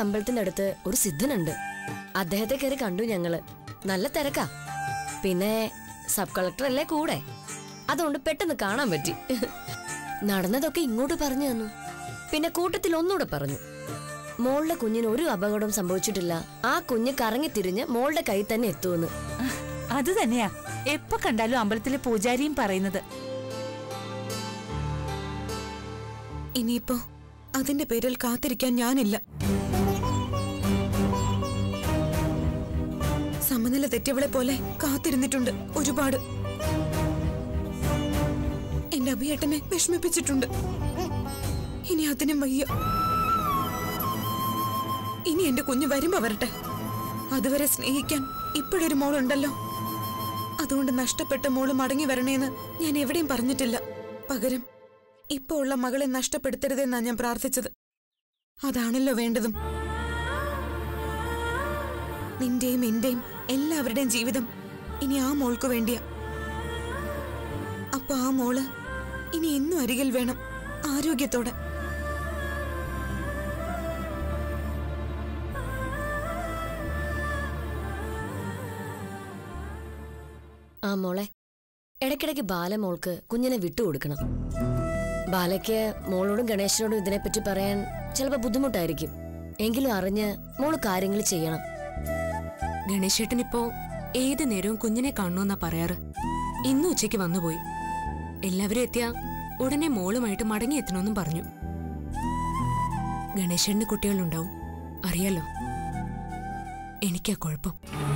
അമ്പലത്തിന്റെ അടുത്ത് ഒരു സിദ്ധനുണ്ട് അദ്ദേഹത്തെ കയറി കണ്ടു ഞങ്ങള് നല്ല തിരക്കാ പിന്നെ സബ് കളക്ടർ അല്ലേ കൂടെ അതുകൊണ്ട് പെട്ടെന്ന് കാണാൻ പറ്റി നടന്നതൊക്കെ ഇങ്ങോട്ട് പറഞ്ഞു തന്നു പിന്നെ കൂട്ടത്തിൽ ഒന്നുകൂടെ പറഞ്ഞു മോളുടെ കുഞ്ഞിന് ഒരു അപകടവും സംഭവിച്ചിട്ടില്ല ആ കുഞ്ഞ് കറങ്ങി തിരിഞ്ഞ് മോളുടെ കൈ തന്നെ എത്തുമെന്ന് അത് തന്നെയാ എപ്പോ കണ്ടാലും അമ്പലത്തിലെ പൂജാരിയും പറയുന്നത് ഇനിയിപ്പോ അതിന്റെ പേരിൽ കാത്തിരിക്കാൻ ഞാനില്ല സമനില തെറ്റിയവളെ പോലെ കാത്തിരുന്നിട്ടുണ്ട് ഒരുപാട് എന്റെ അഭിയേട്ടനെ വിഷമിപ്പിച്ചിട്ടുണ്ട് ഇനി അതിനും വയ്യ ഇനി എന്റെ കുഞ്ഞ് വരുമ്പോ വരട്ടെ അതുവരെ സ്നേഹിക്കാൻ ഇപ്പോഴൊരു മോളുണ്ടല്ലോ അതുകൊണ്ട് നഷ്ടപ്പെട്ട മോള് മടങ്ങി വരണേന്ന് ഞാൻ എവിടെയും പറഞ്ഞിട്ടില്ല പകരം ഇപ്പോ ഉള്ള മകളെ നഷ്ടപ്പെടുത്തരുതെന്നാ ഞാൻ പ്രാർത്ഥിച്ചത് അതാണല്ലോ വേണ്ടതും നിന്റെയും എന്റെയും എല്ലാവരുടെയും ജീവിതം ഇനി ആ മോൾക്ക് വേണ്ടിയാ അപ്പൊ ആ മോള് ഇനി എന്നും അരികിൽ വേണം ആരോഗ്യത്തോടെ ആ മോളെ ഇടയ്ക്കിടയ്ക്ക് ബാല മോൾക്ക് കുഞ്ഞിനെ വിട്ടുകൊടുക്കണം ബാലയ്ക്ക് മോളോടും ഗണേശനോടും ഇതിനെപ്പറ്റി പറയാൻ ചിലപ്പോൾ ബുദ്ധിമുട്ടായിരിക്കും എങ്കിലും അറിഞ്ഞ് മോള് കാര്യങ്ങൾ ചെയ്യണം ഗണേശേട്ടൻ ഇപ്പോ ഏത് നേരവും കുഞ്ഞിനെ കാണണമെന്നാ പറയാറ് ഇന്ന് ഉച്ചയ്ക്ക് വന്നുപോയി എല്ലാവരും എത്തിയ ഉടനെ മോളുമായിട്ട് മടങ്ങിയെത്തണമെന്നും പറഞ്ഞു ഗണേശേട്ടന് കുട്ടികളുണ്ടാവും അറിയാലോ എനിക്കാ കുഴപ്പം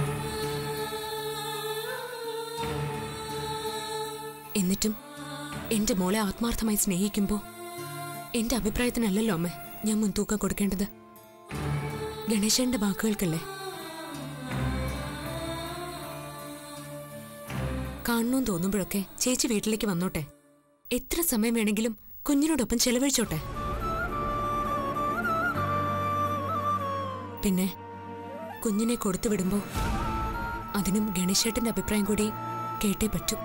എന്നിട്ടും എന്റെ മോളെ ആത്മാർത്ഥമായി സ്നേഹിക്കുമ്പോ എന്റെ അഭിപ്രായത്തിനല്ലല്ലോ അമ്മ ഞാൻ മുൻതൂക്കം കൊടുക്കേണ്ടത് ഗണേശന്റെ വാക്കുകൾക്കല്ലേ കാണണമെന്ന് തോന്നുമ്പോഴൊക്കെ ചേച്ചി വീട്ടിലേക്ക് വന്നോട്ടെ എത്ര സമയം വേണമെങ്കിലും കുഞ്ഞിനോടൊപ്പം ചെലവഴിച്ചോട്ടെ പിന്നെ കുഞ്ഞിനെ കൊടുത്തു വിടുമ്പോ അതിനും ഗണേശേട്ടന്റെ അഭിപ്രായം കൂടി കേട്ടേ പറ്റൂ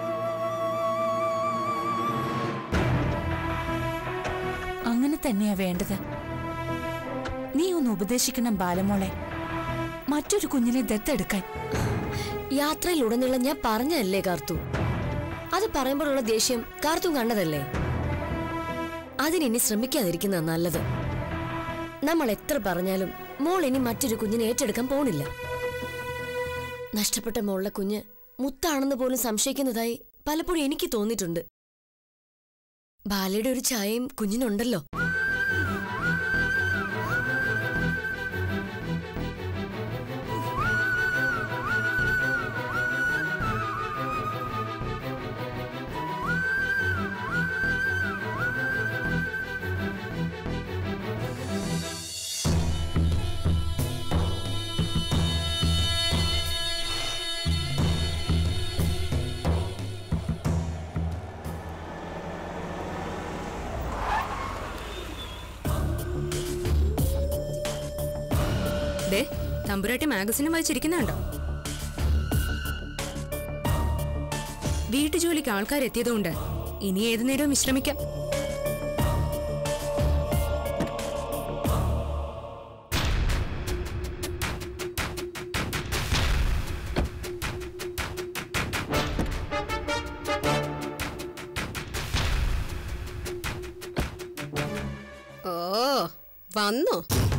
അങ്ങനെ തന്നെയാ വേണ്ടത് നീ ഒന്ന് ഉപദേശിക്കണം ബാലമോളെ മറ്റൊരു കുഞ്ഞിനെ ദത്തെടുക്കാൻ യാത്രയിലുടനീളം ഞാൻ പറഞ്ഞതല്ലേ കാർത്തു അത് പറയുമ്പോഴുള്ള ദേഷ്യം കാർത്തും കണ്ടതല്ലേ അതിനിനി ശ്രമിക്കാതിരിക്കുന്ന നല്ലത് നമ്മൾ എത്ര പറഞ്ഞാലും മോൾ ഇനി മറ്റൊരു കുഞ്ഞിനെ ഏറ്റെടുക്കാൻ പോണില്ല നഷ്ടപ്പെട്ട മോളുടെ കുഞ്ഞ് മുത്താണെന്ന് പോലും സംശയിക്കുന്നതായി പലപ്പോഴും എനിക്ക് തോന്നിയിട്ടുണ്ട് ബാലയുടെ ഒരു ഛായയും കുഞ്ഞിനുണ്ടല്ലോ ദേ തമ്പുരാട്ടി മാഗസിനും വായിച്ചിരിക്കുന്നുണ്ടോ വീട്ടുജോലിക്ക് ആൾക്കാരെത്തിയതുകൊണ്ട് ഇനി ഏതു നേരവും വിശ്രമിക്കാം ഓ വന്നോ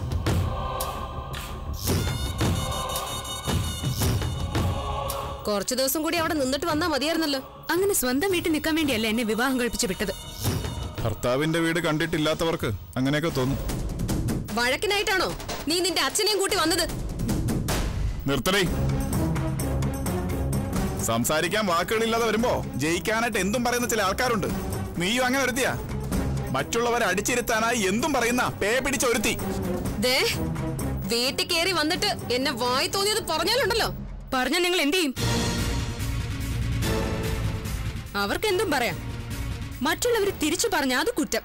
കുറച്ചു ദിവസം കൂടി അവിടെ നിന്നിട്ട് വന്നാ മതിയായിരുന്നല്ലോ അങ്ങനെ സ്വന്തം വീട്ടിൽ നിൽക്കാൻ വേണ്ടിയല്ല എന്നെ വിവാഹം കഴിപ്പിച്ച് വിട്ടത് ഭർത്താവിന്റെ വീട് കണ്ടിട്ടില്ലാത്തവർക്ക് അങ്ങനെയൊക്കെ തോന്നും വഴക്കിനായിട്ടാണോ നീ നിന്റെ അച്ഛനെയും കൂട്ടി വന്നത് നിർത്തടേ സംസാരിക്കാൻ വാക്കുകളില്ലാതെ വരുമ്പോ ജയിക്കാനായിട്ട് എന്തും പറയുന്ന ചില ആൾക്കാരുണ്ട് നീയും അങ്ങനെ ഒരുത്തിയാ മറ്റുള്ളവരെ അടിച്ചിരുത്താനായി എന്തും പറയുന്ന പേ പിടിച്ച ഒരുത്തി ദേ വീട്ടിൽ കയറി വന്നിട്ട് എന്നെ വായി തോന്നിയത് പറഞ്ഞാലുണ്ടല്ലോ പറഞ്ഞ നിങ്ങൾ എന്ത് ചെയ്യും അവർക്ക് എന്തും പറയാം മറ്റുള്ളവർ തിരിച്ചു പറഞ്ഞ അത് കുറ്റം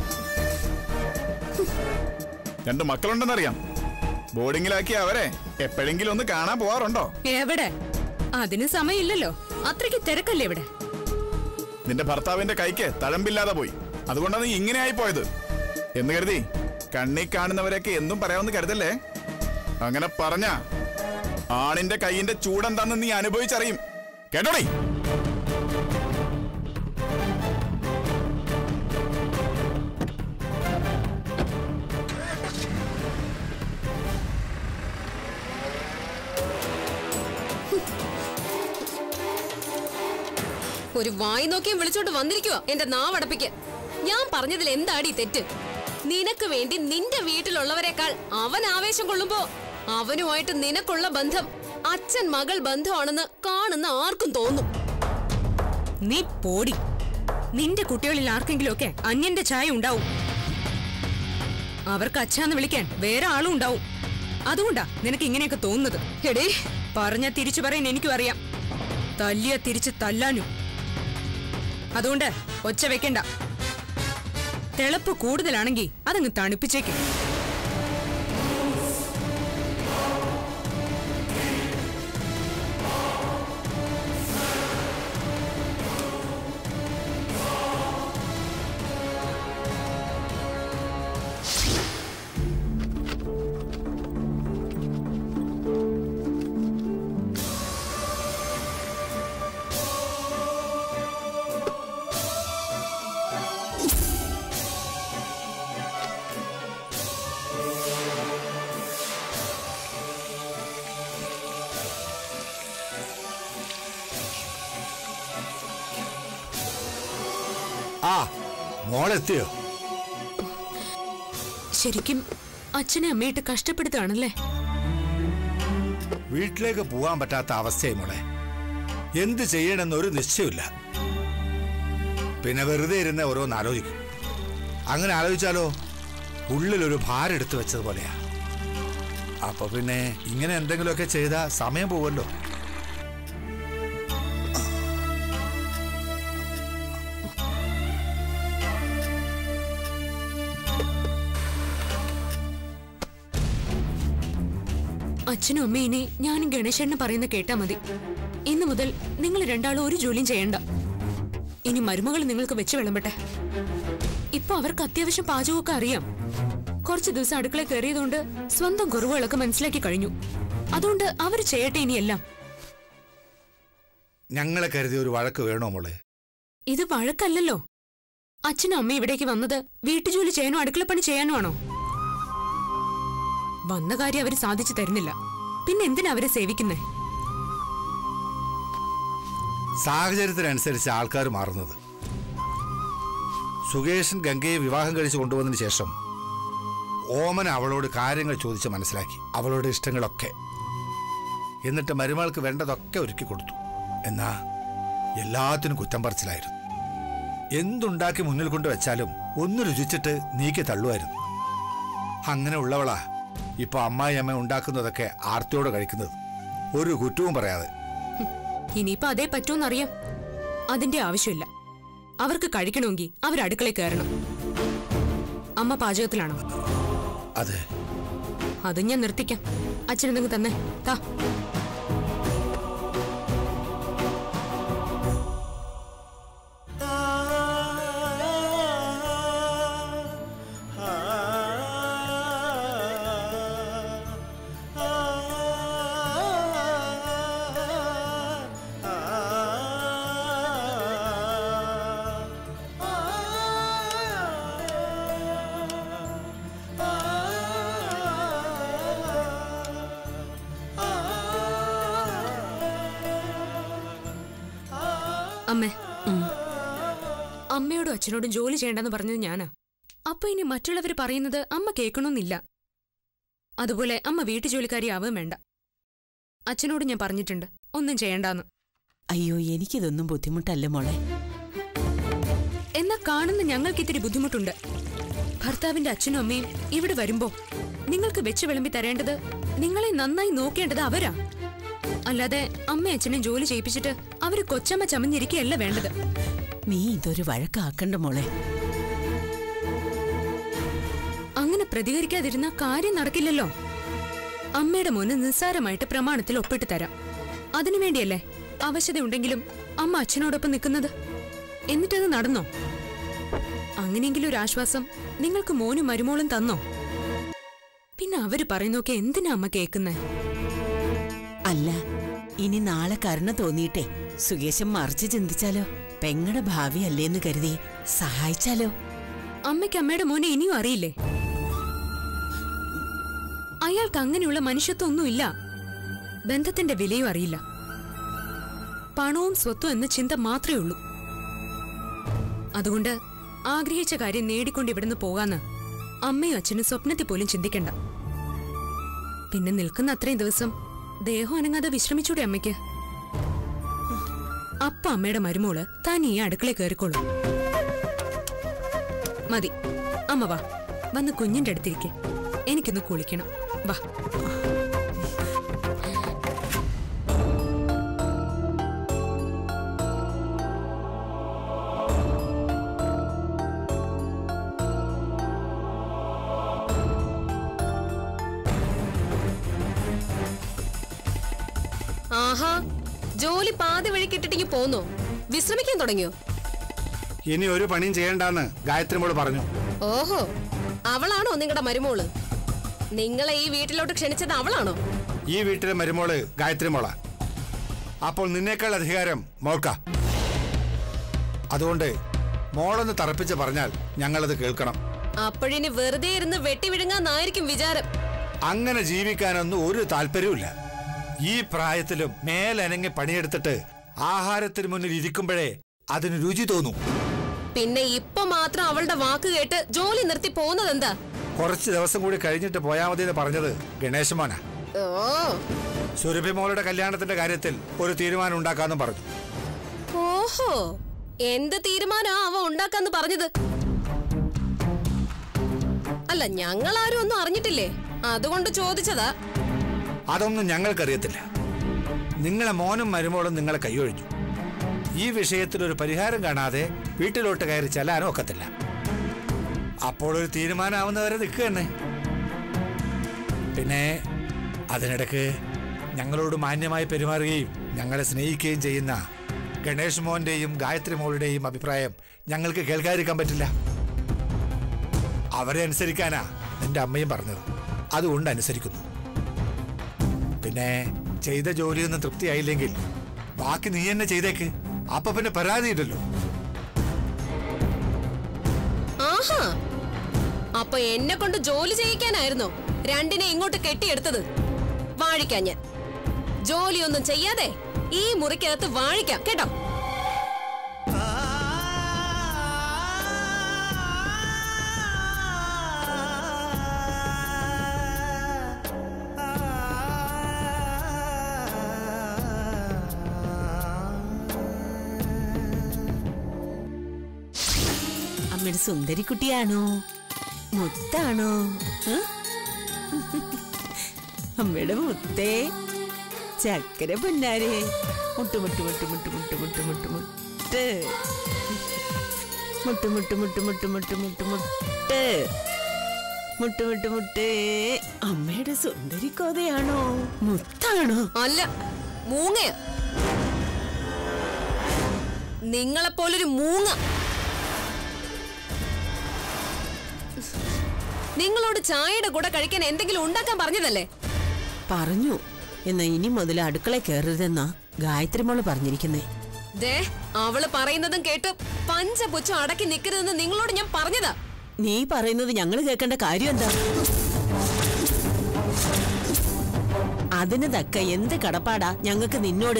രണ്ട് മക്കളുണ്ടെന്നറിയാം ബോർഡിങ്ങിലാക്കിയ അവരെ എപ്പോഴെങ്കിലും ഒന്ന് കാണാൻ പോവാറുണ്ടോ എവിടെ അതിന് സമയമില്ലല്ലോ അത്രയ്ക്ക് തിരക്കല്ലേ ഇവിടെ നിന്റെ ഭർത്താവിന്റെ കൈക്ക് തഴമ്പില്ലാതെ പോയി അതുകൊണ്ടാണ് നീ ഇങ്ങനെ ആയി പോയത് എന്ന് കരുതി കണ്ണി കാണുന്നവരെയൊക്കെ എന്തും പറയാമെന്ന് കരുതല്ലേ അങ്ങനെ പറഞ്ഞ ആണിന്റെ കൈയിന്റെ ചൂടെന്താന്ന് നീ അനുഭവിച്ചറിയും കേട്ടോടേ ഒരു വായി നോക്കിയും വിളിച്ചോണ്ട് വന്നിരിക്കുവോ എന്റെ നാവടപ്പിക്ക് ഞാൻ പറഞ്ഞതിൽ എന്താടി തെറ്റ് നിനക്ക് വേണ്ടി നിന്റെ വീട്ടിലുള്ളവരെക്കാൾ അവൻ ആവേശം കൊള്ളുമ്പോ അവനുമായിട്ട് നിനക്കുള്ള ബന്ധം അച്ഛൻ മകൾ ബന്ധമാണെന്ന് കാണുന്ന ആർക്കും തോന്നും നീ പോടി നിന്റെ കുട്ടികളിൽ ആർക്കെങ്കിലുമൊക്കെ അന്യന്റെ ചായ ഉണ്ടാവും അവർക്ക് അച്ഛാന്ന് വിളിക്കാൻ വേറെ ആളും ഉണ്ടാവും അതുകൊണ്ടാ നിനക്ക് ഇങ്ങനെയൊക്കെ തോന്നുന്നത് എടേ പറഞ്ഞ തിരിച്ചു പറയാൻ എനിക്കും അറിയാം തല്ലിയ തിരിച്ച് തല്ലാനും അതുകൊണ്ട് ഒച്ച വെക്കണ്ട തിളപ്പ് കൂടുതലാണെങ്കിൽ അതങ്ങ് തണുപ്പിച്ചേക്കും ആ മോളെത്തിയോ ശരിക്കും അച്ഛനെ അമ്മയിട്ട് കഷ്ടപ്പെടുത്തുകയാണല്ലേ വീട്ടിലേക്ക് പോകാൻ പറ്റാത്ത അവസ്ഥയായി മോളെ എന്ത് ചെയ്യണമെന്ന് ഒരു നിശ്ചയമില്ല പിന്നെ വെറുതെ ഇരുന്ന് ഓരോന്ന് ആലോചിക്കും അങ്ങനെ ആലോചിച്ചാലോ ഉള്ളിലൊരു ഭാരം എടുത്തു വെച്ചതുപോലെയാ അപ്പൊ പിന്നെ ഇങ്ങനെ എന്തെങ്കിലുമൊക്കെ ചെയ്താ സമയം പോവല്ലോ അച്ഛനും അമ്മയും ഇനി ഞാനും ഗണേശനും പറയുന്ന കേട്ടാ മതി ഇന്നു മുതൽ നിങ്ങൾ രണ്ടാളും ഒരു ജോലിയും ചെയ്യണ്ട ഇനി മരുമകൾ നിങ്ങൾക്ക് വെച്ച് വിളമ്പട്ടെ ഇപ്പൊ അവർക്ക് അത്യാവശ്യം പാചകമൊക്കെ അറിയാം കുറച്ച് ദിവസം അടുക്കള കയറിയതുകൊണ്ട് സ്വന്തം കുറവുകളൊക്കെ മനസ്സിലാക്കി കഴിഞ്ഞു അതുകൊണ്ട് അവർ ചെയ്യട്ടെ ഇനിയെല്ലാം ഞങ്ങളെ കരുതി ഒരു വഴക്ക് വേണോ മോളെ ഇത് വഴക്കല്ലല്ലോ അച്ഛനും അമ്മയും ഇവിടേക്ക് വന്നത് വീട്ടുജോലി ചെയ്യാനോ അടുക്കളപ്പണി ചെയ്യാനോ ആണോ വന്ന കാര്യം അവര് സാധിച്ചു തരുന്നില്ല പിന്നെ എന്തിനാ അവരെ സേവിക്കുന്നേ സാഹചര്യത്തിനനുസരിച്ച് ആൾക്കാർ മാറുന്നത് സുകേഷൻ ഗംഗയെ വിവാഹം കഴിച്ച് കൊണ്ടുവന്നതിന് ശേഷം ഓമൻ അവളോട് കാര്യങ്ങൾ ചോദിച്ച് മനസ്സിലാക്കി അവളുടെ ഇഷ്ടങ്ങളൊക്കെ എന്നിട്ട് മരുമകൾക്ക് വേണ്ടതൊക്കെ ഒരുക്കി കൊടുത്തു എന്നാ എല്ലാത്തിനും കുറ്റം പറച്ചിലായിരുന്നു എന്തുണ്ടാക്കി മുന്നിൽ കൊണ്ട് വെച്ചാലും ഒന്ന് രുചിച്ചിട്ട് നീക്കി തള്ളുമായിരുന്നു അങ്ങനെ ഉള്ളവളാ ഇപ്പൊ അമ്മായി അമ്മ ഉണ്ടാക്കുന്നതൊക്കെ ആർത്തിയോടെ കഴിക്കുന്നത് ഒരു കുറ്റവും പറയാതെ ഹും, ഇനിയിപ്പോ അതേ പറ്റൂന്നറിയാം അതിന്റെ ആവശ്യമില്ല അവർക്ക് കഴിക്കണമെങ്കിൽ അവർ അടുക്കളയിൽ കയറണം അമ്മ പാചകത്തിലാണോ അതെ അത് ഞാൻ നിർത്തിക്കാം അച്ഛനെന്തെങ്കിലും തന്നെ താ അമ്മേ അമ്മയോടും അച്ഛനോടും ജോലി ചെയ്യണ്ടെന്ന് പറഞ്ഞത് ഞാനാ അപ്പൊ ഇനി മറ്റുള്ളവർ പറയുന്നത് അമ്മ കേൾക്കണമെന്നില്ല അതുപോലെ അമ്മ വീട്ടു ജോലിക്കാരി ആവുകയും വേണ്ട അച്ഛനോട് ഞാൻ പറഞ്ഞിട്ടുണ്ട് ഒന്നും ചെയ്യണ്ടാന്ന് അയ്യോ എനിക്കിതൊന്നും ബുദ്ധിമുട്ടല്ല മോളെ എന്നാ കാണുന്ന ഞങ്ങൾക്ക് ഇത്തിരി ബുദ്ധിമുട്ടുണ്ട് ഭർത്താവിന്റെ അച്ഛനും അമ്മയും ഇവിടെ വരുമ്പോ നിങ്ങൾക്ക് വെച്ച് വിളമ്പി തരേണ്ടത് നിങ്ങളെ നന്നായി നോക്കേണ്ടത് അവരാ അല്ലാതെ അമ്മയും അച്ഛനെയും ജോലി ചെയ്യിപ്പിച്ചിട്ട് അവര് കൊച്ചമ്മ ചമഞ്ഞിരിക്കുകയല്ല വേണ്ടത് നീ ഇതൊരു വഴക്കാക്കണ്ട മോളെ അങ്ങനെ പ്രതികരിക്കാതിരുന്ന കാര്യം നടക്കില്ലല്ലോ അമ്മയുടെ മോന് നിസ്സാരമായിട്ട് പ്രമാണത്തിൽ ഒപ്പിട്ട് തരാം അതിനുവേണ്ടിയല്ലേ അവശതയുണ്ടെങ്കിലും അമ്മ അച്ഛനോടൊപ്പം നിൽക്കുന്നത് എന്നിട്ടത് നടന്നോ അങ്ങനെയെങ്കിലും ഒരു ആശ്വാസം നിങ്ങൾക്ക് മോനും മരുമോളും തന്നോ പിന്നെ അവര് പറയുന്നൊക്കെ എന്തിനാ അമ്മ കേക്കുന്നേ അല്ല ഇനി നാളെ കരുണ തോന്നിയിട്ടേ സുകേശൻ മറിച്ച് ചിന്തിച്ചാലോ പെങ്ങടെ ഭാവി അല്ലേന്ന് കരുതി സഹായിച്ചാലോ അമ്മയ്ക്ക് അമ്മയുടെ മോനെ ഇനിയും അറിയില്ലേ അയാൾക്ക് അങ്ങനെയുള്ള മനുഷ്യത്വം ഒന്നുമില്ല ബന്ധത്തിന്റെ വിലയും അറിയില്ല പണവും സ്വത്തും എന്ന ചിന്ത മാത്രമേ ഉള്ളൂ അതുകൊണ്ട് ആഗ്രഹിച്ച കാര്യം നേടിക്കൊണ്ട് ഇവിടുന്ന് പോകാന്ന് അമ്മയും അച്ഛനും സ്വപ്നത്തിൽ പോലും ചിന്തിക്കണ്ട പിന്നെ നിൽക്കുന്ന അത്രയും ദിവസം ദേഹം അനങ്ങാതെ വിശ്രമിച്ചൂടെ അമ്മയ്ക്ക് അപ്പ അമ്മയുടെ മരുമോള് താൻ ഈ അടുക്കളയിൽ കയറിക്കോളൂ മതി അമ്മ വാ വന്ന് കുഞ്ഞിന്റെ അടുത്തിരിക്കെ എനിക്കൊന്ന് കുളിക്കണം വാ ആഹാ ജോലി പാതി വഴിക്ക് ഇട്ടിട്ടിങ്ങി പോന്നോ വിശ്രമിക്കാൻ തുടങ്ങിയോ ഇനി ഒരു പണിയും ചെയ്യണ്ടെന്ന് ഗായത്രി മോള് പറഞ്ഞു ഓഹോ അവളാണോ നിങ്ങളുടെ മരുമോള് നിങ്ങളെ ഈ വീട്ടിലോട്ട് ക്ഷണിച്ചത് അവളാണോ ഈ വീട്ടിലെ മരുമോള് ഗായത്രി മോള അപ്പോൾ നിന്നേക്കാൾ അധികാരം മോൾക്ക അതുകൊണ്ട് മോളൊന്ന് തറപ്പിച്ച് പറഞ്ഞാൽ ഞങ്ങളത് കേൾക്കണം അപ്പോഴിനി വെറുതെ ഇരുന്ന് വെട്ടി വിഴുങ്ങാന്നായിരിക്കും വിചാരം അങ്ങനെ ജീവിക്കാനൊന്നും ഒരു താല്പര്യവുമില്ല ഈ പ്രായത്തിലും മേലനങ്ങി പണിയെടുത്തിട്ട് ആഹാരത്തിന് മുന്നിൽ ഇരിക്കുമ്പോഴേ അതിന് രുചി തോന്നും പിന്നെ ഇപ്പൊ മാത്രം അവളുടെ വാക്ക് കേട്ട് ജോലി നിർത്തി പോകുന്നതെന്താ കുറച്ച് ദിവസം കൂടി കഴിഞ്ഞിട്ട് പോയാൽ മതി എന്ന് പറഞ്ഞത് ഗണേശ് മോനാ ഓ സുരഭി മോളുടെ കല്യാണത്തിന്റെ കാര്യത്തിൽ ഒരു തീരുമാനം ഉണ്ടാക്കാന്നും പറഞ്ഞു ഓഹോ എന്ത് തീരുമാനാ അവ ഉണ്ടാക്കാന്ന് പറഞ്ഞത് അല്ല ഞങ്ങളാരും ഒന്നും അറിഞ്ഞിട്ടില്ലേ അതുകൊണ്ട് ചോദിച്ചതാ അതൊന്നും ഞങ്ങൾക്കറിയത്തില്ല നിങ്ങളെ മോനും മരുമോളും നിങ്ങളെ കൈയൊഴിഞ്ഞു ഈ വിഷയത്തിൽ ഒരു പരിഹാരം കാണാതെ വീട്ടിലോട്ട് കയറി ചെല്ലാനും ഒക്കത്തില്ല അപ്പോൾ ഒരു തീരുമാനമാവുന്നവരെ നിൽക്കുക തന്നെ പിന്നെ അതിനിടക്ക് ഞങ്ങളോട് മാന്യമായി പെരുമാറുകയും ഞങ്ങളെ സ്നേഹിക്കുകയും ചെയ്യുന്ന ഗണേഷ് മോന്റെയും ഗായത്രി മോളുടെയും അഭിപ്രായം ഞങ്ങൾക്ക് കേൾക്കാതിരിക്കാൻ പറ്റില്ല അവരെ അനുസരിക്കാനാ എൻ്റെ അമ്മയും പറഞ്ഞത് അതുകൊണ്ട് അനുസരിക്കുന്നു പിന്നെ ചെയ്ത ജോലിയൊന്നും തൃപ്തിയായില്ലെങ്കിൽ ബാക്കി നീ തന്നെ ചെയ്തേക്ക് അപ്പൊ പിന്നെ പരാതിയില്ലല്ലോ ആഹാ അപ്പൊ എന്നെ കൊണ്ട് ജോലി ചെയ്യിക്കാനായിരുന്നോ രണ്ടിനെ ഇങ്ങോട്ട് കെട്ടിയെടുത്തത് വാഴിക്കാൻ ഞാൻ ജോലിയൊന്നും ചെയ്യാതെ ഈ മുറിക്കകത്ത് വാഴിക്കാം കേട്ടോ അമ്മയുടെ സുന്ദരിക്കുട്ടിയാണോ മുത്താണോ ഏ? അമ്മയുടെ മുത്തേ ചക്കര പൊന്നാരേ മുട്ടു മുട്ടു മുട്ടു മുട്ടു മുട്ടു മുട്ടു മുട്ടു മുട്ട് മുട്ടു മുട്ടു മുട്ടു മുട്ടു മുട്ടു മുട്ടു മുട്ട് മുട്ടു മുട്ടു മുട്ടേ അമ്മയുടെ സുന്ദരി കോതയാണോ മുത്താണോ അല്ല മൂങ്ങയ നിങ്ങളെപ്പോലൊരു മൂങ്ങ നിങ്ങളോട് ചായയുടെ കൂടെ കഴിക്കാൻ എന്തെങ്കിലും ഉണ്ടാക്കാൻ പറഞ്ഞതല്ലേ പറഞ്ഞു എന്നാ ഇനി മുതൽ അടുക്കള കയറരുതെന്നാ ഗായത്രി മോള് പറഞ്ഞിരിക്കുന്നേ ദേ അവള് പറയുന്നതും കേട്ട് പഞ്ചപുച്ഛം അടക്കി നിൽക്കരുതെന്ന് നിങ്ങളോട് ഞാൻ പറഞ്ഞതാ നീ പറയുന്നത് ഞങ്ങൾ കേൾക്കേണ്ട കാര്യം എന്താ അതിന് തക്ക എന്ത് കടപ്പാടാ ഞങ്ങൾക്ക് നിന്നോട്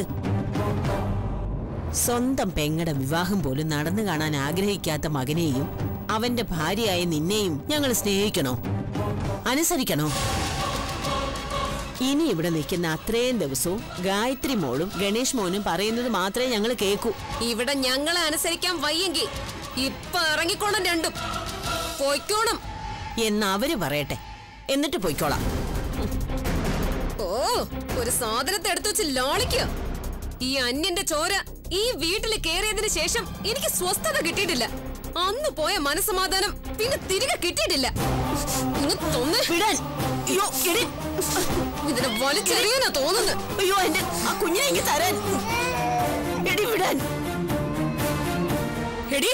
സ്വന്തം പെങ്ങടെ വിവാഹം പോലും നടന്നു കാണാൻ ആഗ്രഹിക്കാത്ത മകനെയും അവന്റെ ഭാര്യയായ നിന്നെയും ഞങ്ങൾ സ്നേഹിക്കണോ അനുസരിക്കണോ ഇനി ഇവിടെ നിൽക്കുന്ന അത്രയും ദിവസവും ഗായത്രി മോളും ഗണേഷ് മോനും പറയുന്നത് മാത്രമേ ഞങ്ങൾ കേൾക്കൂ ഇവിടെ ഞങ്ങളെ അനുസരിക്കാൻ വയ്യെങ്കിൽ ഇപ്പൊ ഇറങ്ങിക്കോണം രണ്ടും പൊയ്ക്കോണം എന്ന് അവര് പറയട്ടെ എന്നിട്ട് പൊയ്ക്കോളാം ഓ ഒരു സാധനത്തെ എടുത്തു വെച്ച് ലോളിക്കോ ഈ അന്യന്റെ ചോര ഈ വീട്ടിൽ കേറിയതിന് ശേഷം എനിക്ക് സ്വസ്ഥത കിട്ടിയിട്ടില്ല അന്ന് പോയ മനസമാധാനം പിന്നെ തിരികെ കിട്ടിയിട്ടില്ല ഇങ്ങ് തൊന്ന് വിടാൻ അയ്യോ എടി ഇതിനെ വലിച്ചെറിയാനാ തോന്നുന്നത് അയ്യോ എന്റെ ആ കുഞ്ഞിനെ ഇങ്ങ് തരാൻ എടി വിടാൻ എടി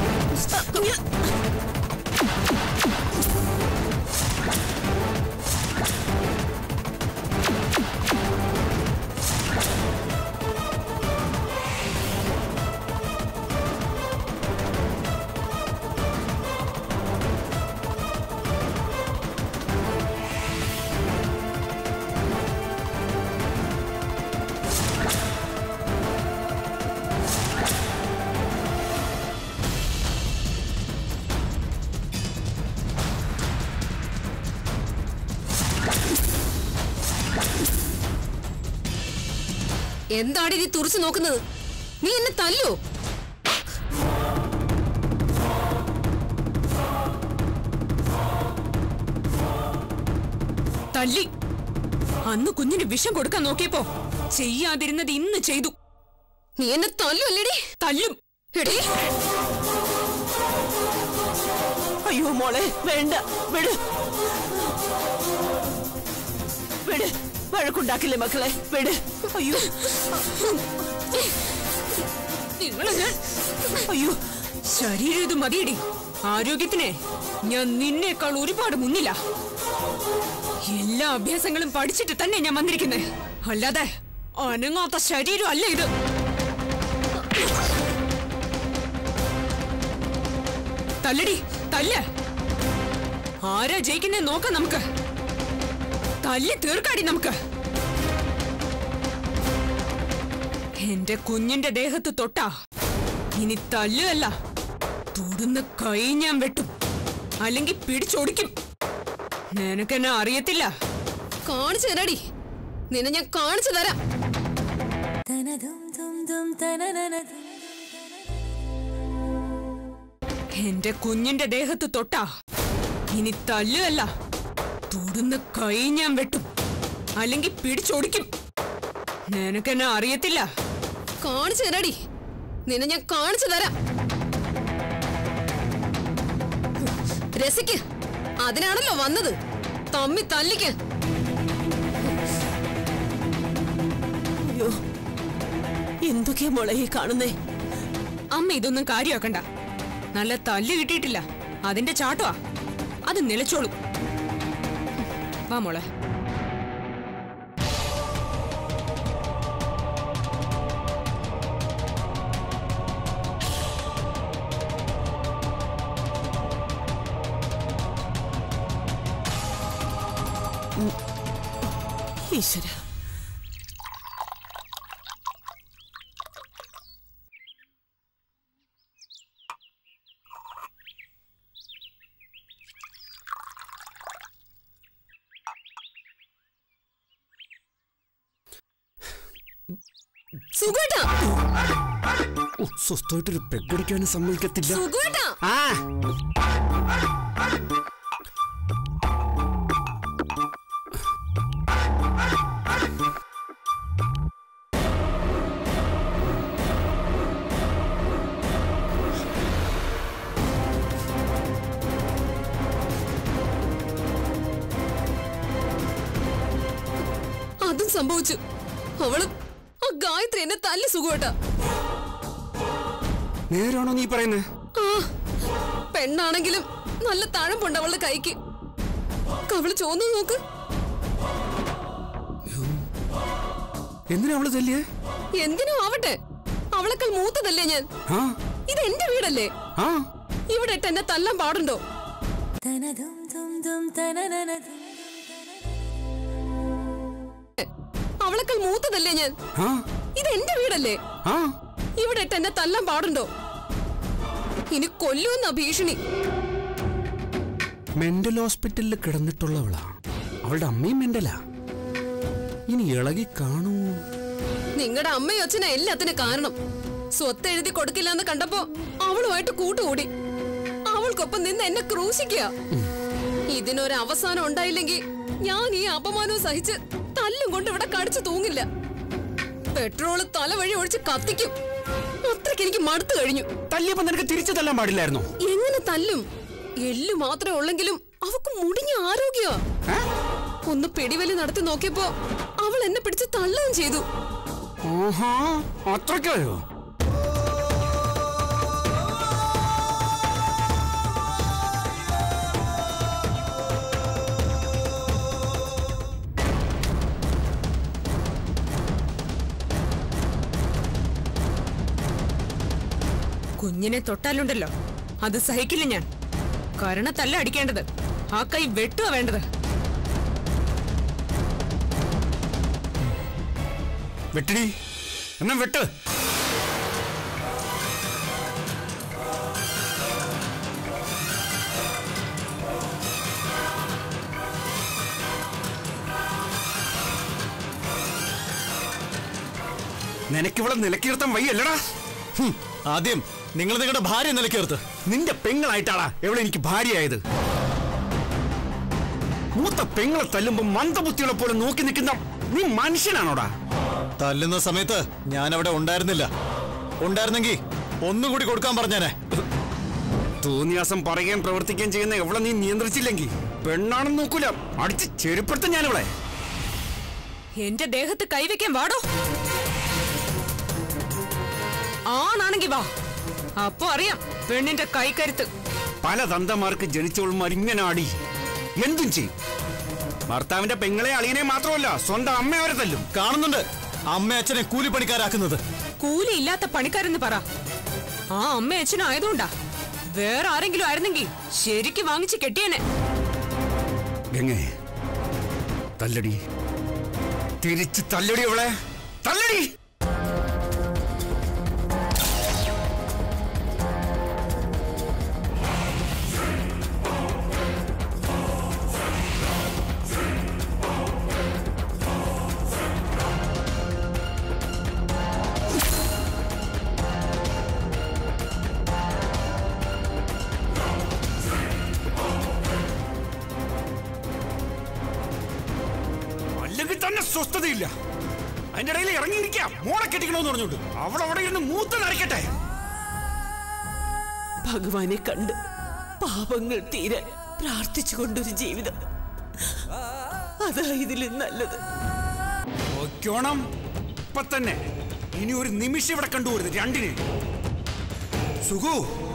കുഞ്ഞ് എന്താടി നീ തുറച്ചു നോക്കുന്നത് നീ എന്നെ തല്ലോ തല്ലി അന്ന് കുഞ്ഞിന് വിഷം കൊടുക്കാൻ നോക്കിയപ്പോ ചെയ്യാതിരുന്നത് ഇന്ന് ചെയ്തു നീ എന്നെ തല്ലുമല്ലേടി തല്ലും എടീ അയ്യോ മോളെ വേണ്ട വിട് വിട് വഴക്കുണ്ടാക്കില്ലേ മക്കളെ വിട് അയ്യോ നിങ്ങള് ഞാൻ അയ്യോ ശരീരം ഇത് മതിയടി ആരോഗ്യത്തിന് ഞാൻ നിന്നേക്കാൾ ഒരുപാട് മുന്നില്ല എല്ലാ അഭ്യാസങ്ങളും പഠിച്ചിട്ട് തന്നെ ഞാൻ വന്നിരിക്കുന്നത് അല്ലാതെ അനങ്ങാത്ത ശരീരം അല്ല ഇത് തല്ലടി തല്ല ആരാ ജയിക്കുന്നേ നോക്കാം നമുക്ക് തല്ലി തീർക്കാടി നമുക്ക് എന്റെ കുഞ്ഞിന്റെ ദേഹത്ത് തൊട്ടാ ഇനി തല്ലുകല്ല തൊടുന്ന കൈ ഞാൻ വെട്ടും അല്ലെങ്കിൽ പിടിച്ചൊടിക്കും നിനക്കെന്നെ അറിയത്തില്ല കാണിച്ചു തരാടി നിന്നെ ഞാൻ കാണിച്ചു തരാം എന്റെ കുഞ്ഞിന്റെ ദേഹത്ത് തൊട്ടാ ഇനി തല്ലുകല്ല തൊടുന്ന കൈ ഞാൻ വെട്ടും അല്ലെങ്കിൽ പിടിച്ചൊടിക്കും നിനക്കെന്നെ അറിയത്തില്ല കാണിച്ചു തരാടി നിന്നെ ഞാൻ കാണിച്ചു തരാം രസിക്ക് അതിനാണല്ലോ വന്നത് തമ്മി തല്ലിക്ക് അയ്യോ എന്തൊക്കെയാ മോളെ ഈ കാണുന്നേ അമ്മ ഇതൊന്നും കാര്യമാക്കണ്ട നല്ല തല്ല് കിട്ടിയിട്ടില്ല അതിന്റെ ചാട്ടമാ അത് നിലച്ചോളും വാ മോളെ ഈശ്വര സുഖേട്ടാ ഓ, സ്വസ്ഥമായിട്ടൊരു പെഗടിക്കാനും സമ്മതിക്കത്തില്ല സുഖേട്ടാ ആ അതും സംഭവിച്ചു അവള് ആ ഗായത്രി എന്നെ തല്ലി സുഖേട്ടാ നേരാണോ നീ പറയുന്നേ ആ പെണ്ണാണെങ്കിലും നല്ല തഴമ്പുണ്ട് അവളുടെ കൈക്ക് കവള് ചോന്നു നോക്ക് എന്തിനാ അവള് തല്ലിയേ എന്തിനോ ആവട്ടെ അവളെക്കാൾ മൂത്തതല്ലേ ഞാൻ ആ ഇത് എന്റെ വീടല്ലേ ആ ഇവിടെ ഇട്ട് എന്നെ തല്ലാൻ പാടുണ്ടോ അവളെക്കാൾ മൂത്തതല്ലേ ഞാൻ ആ ഇത് എന്റെ വീടല്ലേ ആ ഇവിടെ ഇട്ട് എന്നെ തല്ലാൻ പാടുണ്ടോ ഇനി കൊല്ലുമെന്ന ഭീഷണി മെന്റൽ ഹോസ്പിറ്റലിൽ കിടന്നിട്ടുള്ളവളാ അവളുടെ അമ്മയും മെന്റലാ ഇനി ഇളകി കാണൂ നിങ്ങളുടെ അമ്മയും അച്ഛനാ എല്ലാത്തിനും കാരണം സ്വത്ത് എഴുതി കൊടുക്കില്ല എന്ന് കണ്ടപ്പോ അവളുമായിട്ട് കൂട്ടുകൂടി അവൾക്കൊപ്പം നിന്ന് എന്നെ ക്രൂശിക്കുക ഇതിനൊരു അവസാനം ഉണ്ടായില്ലെങ്കിൽ ഞാൻ ഈ അപമാനവും സഹിച്ച് തല്ലും കൊണ്ട് ഇവിടെ കടിച്ചു തൂങ്ങില്ല പെട്രോള് തല വഴി ഒഴിച്ച് കത്തിക്കും അത്രയ്ക്ക് എനിക്ക് മടുത്തു കഴിഞ്ഞു തല്ലിയപ്പോ നിനക്ക് തിരിച്ചു തല്ലാൻ പാടില്ലായിരുന്നോ എങ്ങനെ തല്ലും എല്ലു മാത്രമേ ഉള്ളെങ്കിലും അവക്ക് മുടിഞ്ഞ ആരോഗ്യമാ ഒന്ന് പിടിവലി നടത്തി നോക്കിയപ്പോ അവൾ എന്നെ പിടിച്ച് തള്ളുകയും ചെയ്തു ആഹാ അത്രയ്ക്കായോ കുഞ്ഞിനെ തൊട്ടാലുണ്ടല്ലോ അത് സഹിക്കില്ല ഞാൻ കരണത്തല്ല അടിക്കേണ്ടത് ആ കൈ വെട്ടുക വേണ്ടത് വെട്ടിടി എന്നാ വെട്ട് നിനക്കിവിടെ നിലക്കിർത്താൻ വയ്യല്ലടാ ഹും, ആദ്യം നിങ്ങൾ നിങ്ങളുടെ ഭാര്യ നിലക്കേർത്ത് നിന്റെ പെങ്ങളായിട്ടാടാ എവിടെ എനിക്ക് ഭാര്യയായത് മൂത്ത പെങ്ങളെ തല്ലുമ്പോ മന്ദബുദ്ധികളെ പോലെ നോക്കി നിൽക്കുന്ന നീ മനുഷ്യനാണോടാ തല്ലുന്ന സമയത്ത് ഞാൻ അവിടെ ഉണ്ടായിരുന്നില്ല ഉണ്ടായിരുന്നെങ്കിൽ ഒന്നുകൂടി കൊടുക്കാൻ പറഞ്ഞേനെ തോന്നിയാസം പറയുകയും പ്രവർത്തിക്കുകയും ചെയ്യുന്ന എവിടെ നീ നിയന്ത്രിച്ചില്ലെങ്കിൽ പെണ്ണാണെന്ന് നോക്കൂല അടിച്ച് ചെരുപ്പെടുത്ത ഞാനിവിടെ എന്റെ ദേഹത്ത് കൈവയ്ക്കാൻ വാടോ ആണാണെങ്കി വാ അപ്പൊ അറിയാം പെണ്ണിന്റെ കൈക്കരുത്ത് പല തന്തമാർക്ക് ജനിച്ചവൾമാർ ഇങ്ങനെ ആടി എന്തും ചെയ്യും ഭർത്താവിന്റെ പെങ്ങളെ അളിയനെ മാത്രമല്ല സ്വന്തം അമ്മ അവരെ തല്ലും കാണുന്നുണ്ട് അമ്മ അച്ഛനെ കൂലിപ്പണിക്കാരാക്കുന്നത് കൂലി ഇല്ലാത്ത പണിക്കാരെന്ന് പറ ആ അമ്മ അച്ഛനും ആയതുകൊണ്ടാ വേറെ ആരെങ്കിലും ആയിരുന്നെങ്കിൽ ശരിക്ക് വാങ്ങിച്ച് കെട്ടിയനെ ഗംഗേ തല്ലടി തിരിച്ച് തല്ലടി അവളെ തല്ലടി അല്ലെങ്കിൽ തന്നെ സ്വസ്ഥതയില്ല അതിന്റെ ഇടയിൽ ഇറങ്ങിയിരിക്കാം മോളെ കെട്ടിക്കണമെന്ന് പറഞ്ഞോണ്ട് അവൾ അവിടെ ഇരുന്ന് മൂത്ത് നരക്കട്ടെ ഭഗവാനെ കണ്ട് പാപങ്ങൾ തീരെ പ്രാർത്ഥിച്ചുകൊണ്ടൊരു ജീവിതം അതാ ഇതിലും നല്ലത് നോക്കണം ഇപ്പൊ തന്നെ ഇനി ഒരു നിമിഷം ഇവിടെ കണ്ടുപോരുത് രണ്ടിന് സുഖു